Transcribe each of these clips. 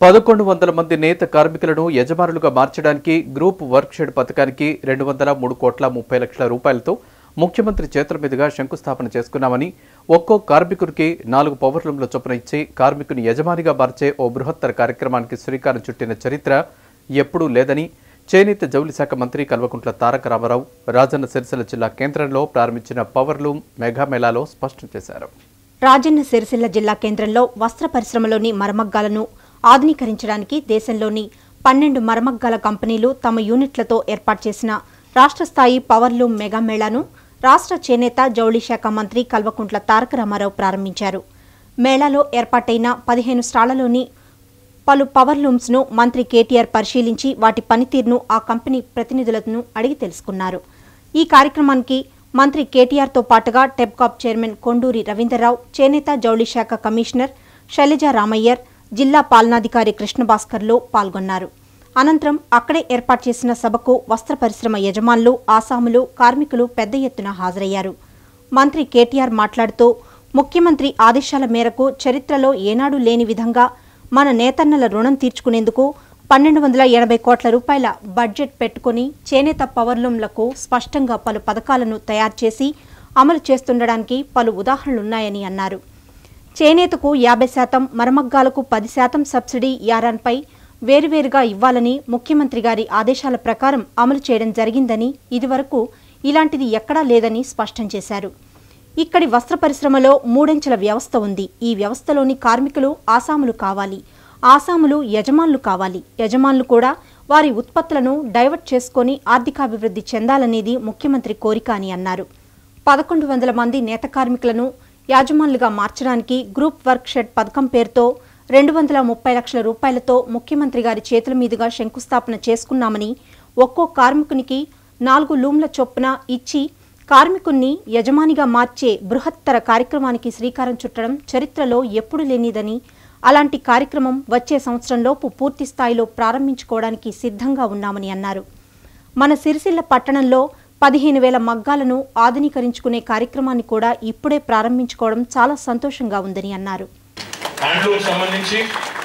పదకొండు వందల మంది నేత కార్మికులను యజమానులుగా మార్చడానికి గ్రూప్ వర్క్షెడ్ పథకానికి రెండు వందల మూడు కోట్ల ముప్పై లక్షల రూపాయలతో ముఖ్యమంత్రి చేతుల మీదుగా శంకుస్థాపన చేసుకున్నామని ఒక్కో కార్మికుడికి నాలుగు పవర్ లూమ్ల చొప్పున ఇచ్చి కార్మికుని యజమానిగా మార్చే ఓ బృహత్తర కార్యక్రమానికి శ్రీకారం చుట్టిన చరిత్ర ఎప్పుడూ లేదని చేనేత జౌళి శాఖ మంత్రి కల్వకుంట్ల తారక రామారావు రాజన్న సిరిసిల్ల జిల్లా కేంద్రంలో ప్రారంభించిన పవర్ లూమ్ మెగా మేళాలో స్పష్టం చేశారు రాజన్న సిరిసిల్ల జిల్లా కేంద్రంలో వస్త్ర పరిశ్రమలోని మరమగ్గాలను ఆధునీకరించడానికి దేశంలోని పన్నెండు మరమగ్గాల కంపెనీలు తమ యూనిట్లతో ఏర్పాటు చేసిన రాష్ట్ర స్థాయి పవర్లూమ్ మెగా మేళాను రాష్ట్ర చేనేత జౌళి శాఖ మంత్రి కల్వకుంట్ల తారక రామారావు ప్రారంభించారు మేళాలో ఏర్పాటైన పదిహేను స్టాళ్లలోని పలు పవర్ లూమ్స్ ను మంత్రి కేటీఆర్ పరిశీలించి వాటి పనితీరును ఆ కంపెనీ ప్రతినిధులను అడిగి తెలుసుకున్నారు ఈ కార్యక్రమానికి మంత్రి కేటీఆర్ తో పాటుగా టెబ్కాప్ చైర్మన్ కొండూరి రవీందర్రావు చేనేత జౌళి శాఖ కమిషనర్ శైలజ రామయ్యర్ జిల్లా పాలనాధికారి కృష్ణభాస్కర్లు పాల్గొన్నారు అనంతరం అక్కడే ఏర్పాటు చేసిన సభకు వస్త్ర పరిశ్రమ యజమానులు ఆసాములు కార్మికులు పెద్ద ఎత్తున హాజరయ్యారు మంత్రి కేటీఆర్ మాట్లాడుతూ ముఖ్యమంత్రి ఆదేశాల మేరకు చరిత్రలో ఏనాడు లేని విధంగా మన నేతన్నల రుణం తీర్చుకునేందుకు పన్నెండు వందల ఎనభై కోట్ల రూపాయల బడ్జెట్ పెట్టుకుని చేనేత పవర్లూమ్లకు స్పష్టంగా పలు పథకాలను తయారు చేసి అమలు చేస్తుండడానికి పలు ఉదాహరణలున్నాయని అన్నారు చేనేతకు యాభై శాతం మరమగ్గాలకు పది శాతం సబ్సిడీ యారాన్పై వేరువేరుగా ఇవ్వాలని ముఖ్యమంత్రి గారి ఆదేశాల ప్రకారం అమలు చేయడం జరిగిందని ఇదివరకు ఇలాంటిది ఎక్కడా లేదని స్పష్టం చేశారు ఇక్కడి వస్త్ర పరిశ్రమలో మూడంచెల వ్యవస్థ ఉంది ఈ వ్యవస్థలోని కార్మికులు ఆసాములు కావాలి ఆసాములు యజమానులు కావాలి యజమానులు కూడా వారి ఉత్పత్తులను డైవర్ట్ చేసుకొని ఆర్థికాభివృద్ధి చెందాలనేది ముఖ్యమంత్రి కోరిక అని అన్నారు పదకొండు వందల మంది నేత కార్మికులను యాజమానులుగా మార్చడానికి గ్రూప్ వర్క్ షెడ్ పథకం పేరుతో రెండు వందల ముప్పై లక్షల రూపాయలతో ముఖ్యమంత్రి గారి చేతుల మీదుగా శంకుస్థాపన చేసుకున్నామని ఒక్కో కార్మికునికి నాలుగు లూమ్ల చొప్పున ఇచ్చి కార్మికుణ్ణి యజమానిగా మార్చే బృహత్తర కార్యక్రమానికి శ్రీకారం చుట్టడం చరిత్రలో ఎప్పుడు లేనిదని అలాంటి కార్యక్రమం వచ్చే సంవత్సరంలోపు పూర్తి స్థాయిలో ప్రారంభించుకోవడానికి సిద్ధంగా ఉన్నామని అన్నారు మన సిరిసిల్ల పట్టణంలో పదిహేను వేల మగ్గాలను ఆధునీకరించుకునే కార్యక్రమాన్ని కూడా ఇప్పుడే ప్రారంభించుకోవడం చాలా సంతోషంగా ఉందని అన్నారు హ్యాండ్లూమ్ సంబంధించి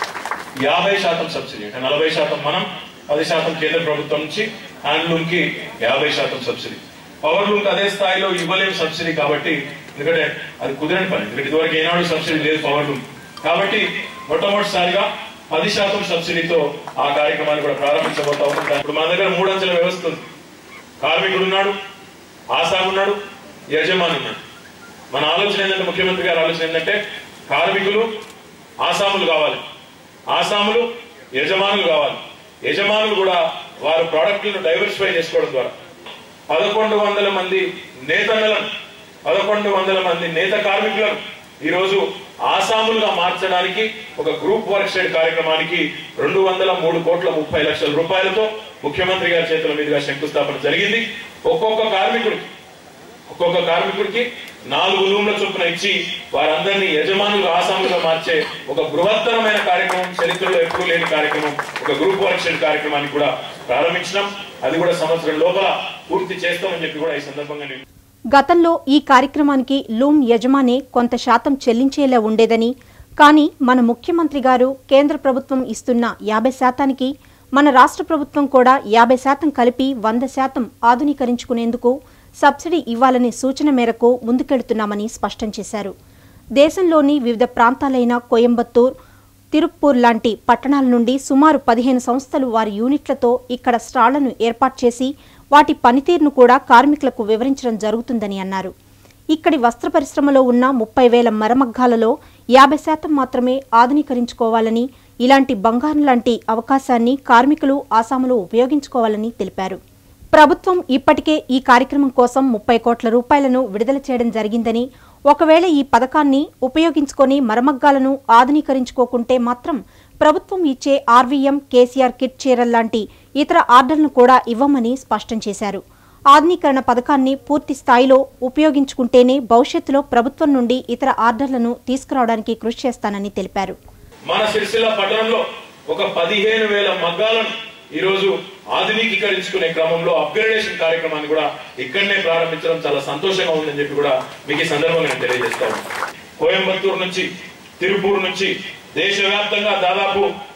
యాభై శాతం సబ్సిడీ అంటే నలభై శాతం మనం పది శాతం కేంద్ర ప్రభుత్వం నుంచి హ్యాండ్లూమ్ కి యాభై శాతం సబ్సిడీ పవర్ లూమ్ అదే స్థాయిలో ఇవ్వలేము సబ్సిడీ కాబట్టి ఎందుకంటే అది కుదిరని పని ఎందుకంటే ఇదివరకు ఏనాడు సబ్సిడీ లేదు పవర్ లూమ్ కాబట్టి మొట్టమొదటిసారిగా పది శాతం సబ్సిడీతో ఆ కార్యక్రమాన్ని కూడా ప్రారంభించబోతా ఉన్నాం ఇప్పుడు మన దగ్గర మూడు అంచెల వ్యవస్థ ఉంది కార్మికుడు ఉన్నాడు ఆసాము ఉన్నాడు యజమాని ఉన్నాడు మన ఆలోచన ఏంటంటే ముఖ్యమంత్రి గారి ఆలోచన ఏంటంటే కార్మికులు ఆసాములు కావాలి ఆసాములు యజమానులు కావాలి యజమానులు కూడా వారి ప్రోడక్ట్లను డైవర్సిఫై చేసుకోవడం ద్వారా పదకొండు వందల మంది నేతన్నలను పదకొండు వందల మంది నేత కార్మికులను ఈరోజు ఆసాములుగా మార్చడానికి ఒక గ్రూప్ వర్క్ షెడ్ కార్యక్రమానికి రెండు వందల మూడు కోట్ల ముప్పై లక్షల రూపాయలతో ముఖ్యమంత్రి గారి చేతుల మీదుగా శంకుస్థాపన జరిగింది ఒక్కొక్క కార్మికుడికి ఒక్కొక్క కార్మికుడికి నాలుగు రూమ్ల చొప్పున ఇచ్చి వారందరినీ యజమానులు ఆసాములుగా మార్చే ఒక బృహత్తరమైన కార్యక్రమం చరిత్రలో ఎప్పుడూ లేని కార్యక్రమం ఒక గ్రూప్ వర్క్ షెడ్ కార్యక్రమాన్ని కూడా ప్రారంభించినాం అది కూడా సంవత్సరం లోపల పూర్తి చేస్తామని చెప్పి కూడా ఈ సందర్భంగా నేను గతంలో ఈ కార్యక్రమానికి లూమ్ యజమానే కొంత శాతం చెల్లించేలా ఉండేదని కానీ మన ముఖ్యమంత్రి గారు కేంద్ర ప్రభుత్వం ఇస్తున్న యాభై శాతానికి మన రాష్ట్ర ప్రభుత్వం కూడా యాభై శాతం కలిపి వంద శాతం ఆధునీకరించుకునేందుకు సబ్సిడీ ఇవ్వాలనే సూచన మేరకు ముందుకెడుతున్నామని స్పష్టం చేశారు దేశంలోని వివిధ ప్రాంతాలైన కోయంబత్తూర్ తిరుప్పూర్ లాంటి పట్టణాల నుండి సుమారు పదిహేను సంస్థలు వారి యూనిట్లతో ఇక్కడ స్టాళ్లను ఏర్పాటు చేసి వాటి పనితీరును కూడా కార్మికులకు వివరించడం జరుగుతుందని అన్నారు ఇక్కడి వస్త్ర పరిశ్రమలో ఉన్న ముప్పై వేల మరమగ్గాలలో యాభై శాతం మాత్రమే ఆధునీకరించుకోవాలని ఇలాంటి బంగారం లాంటి అవకాశాన్ని కార్మికులు ఆసాములు ఉపయోగించుకోవాలని తెలిపారు ప్రభుత్వం ఇప్పటికే ఈ కార్యక్రమం కోసం ముప్పై కోట్ల రూపాయలను విడుదల చేయడం జరిగిందని ఒకవేళ ఈ పథకాన్ని ఉపయోగించుకొని మరమగ్గాలను ఆధునీకరించుకోకుంటే మాత్రం ప్రభుత్వం ఇచ్చే ఆర్వీఎం కేసీఆర్ కిట్ చీరల్ లాంటి ఇతర ఆర్డర్లను కూడా ఇవ్వమని స్పష్టం చేశారు ఆధునీకరణ పథకాన్ని పూర్తి స్థాయిలో ఉపయోగించుకుంటేనే భవిష్యత్తులో ప్రభుత్వం నుండి ఇతర ఆర్డర్లను తీసుకురావడానికి కృషి చేస్తానని తెలిపారు మన సిరిసిల్ల పట్టణంలో ఒక పదిహేను వేల మగ్గాలను ఈ రోజు ఆధునికీకరించుకునే క్రమంలో అప్గ్రేడేషన్ కార్యక్రమాన్ని కూడా ఇక్కడనే ప్రారంభించడం చాలా సంతోషంగా ఉందని చెప్పి కూడా మీకు ఈ సందర్భంగా నేను తెలియజేస్తాను కోయంబత్తూరు నుంచి తిరుపూర్ నుంచి దేశవ్యాప్తంగా దాదాపు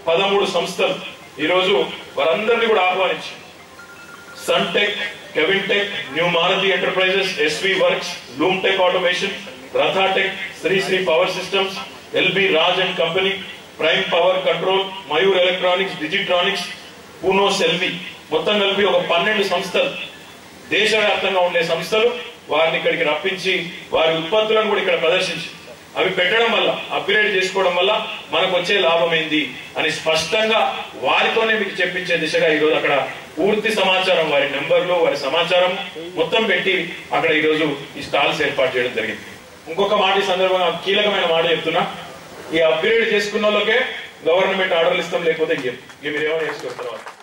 పదమూడు సంస్థలు ఈరోజు వారందరినీ కూడా ఆహ్వానించి Suntech Kevintech new Maruti enterprises SV works Loomtech automation Rathatech Srisri power systems LB Raj and company prime power control Mayur electronics Digitronics పూనో సెల్వి మొత్తం కలిపి ఒక పన్నెండు సంస్థలు దేశవ్యాప్తంగా ఉండే సంస్థలు వారిని ఇక్కడికి రప్పించి వారి ఉత్పత్తులను కూడా ఇక్కడ ప్రదర్శించి అవి పెట్టడం వల్ల అప్గ్రేడ్ చేసుకోవడం వల్ల మనకు వచ్చే లాభం ఏంది అని స్పష్టంగా వారితోనే మీకు చెప్పించే దిశగా ఈ రోజు అక్కడ పూర్తి సమాచారం వారి నెంబర్లు వారి సమాచారం మొత్తం పెట్టి అక్కడ ఈ రోజు ఈ స్టాల్స్ ఏర్పాటు చేయడం జరిగింది ఇంకొక మాట ఈ సందర్భంగా కీలకమైన మాట చెప్తున్నా ఈ అప్గ్రేడ్ చేసుకున్న వాళ్ళకే గవర్నమెంట్ ఆర్డర్లు ఇస్తాం లేకపోతే ఇయ్యం ఇక మీరు ఏమైనా చేసుకోవాలి తర్వాత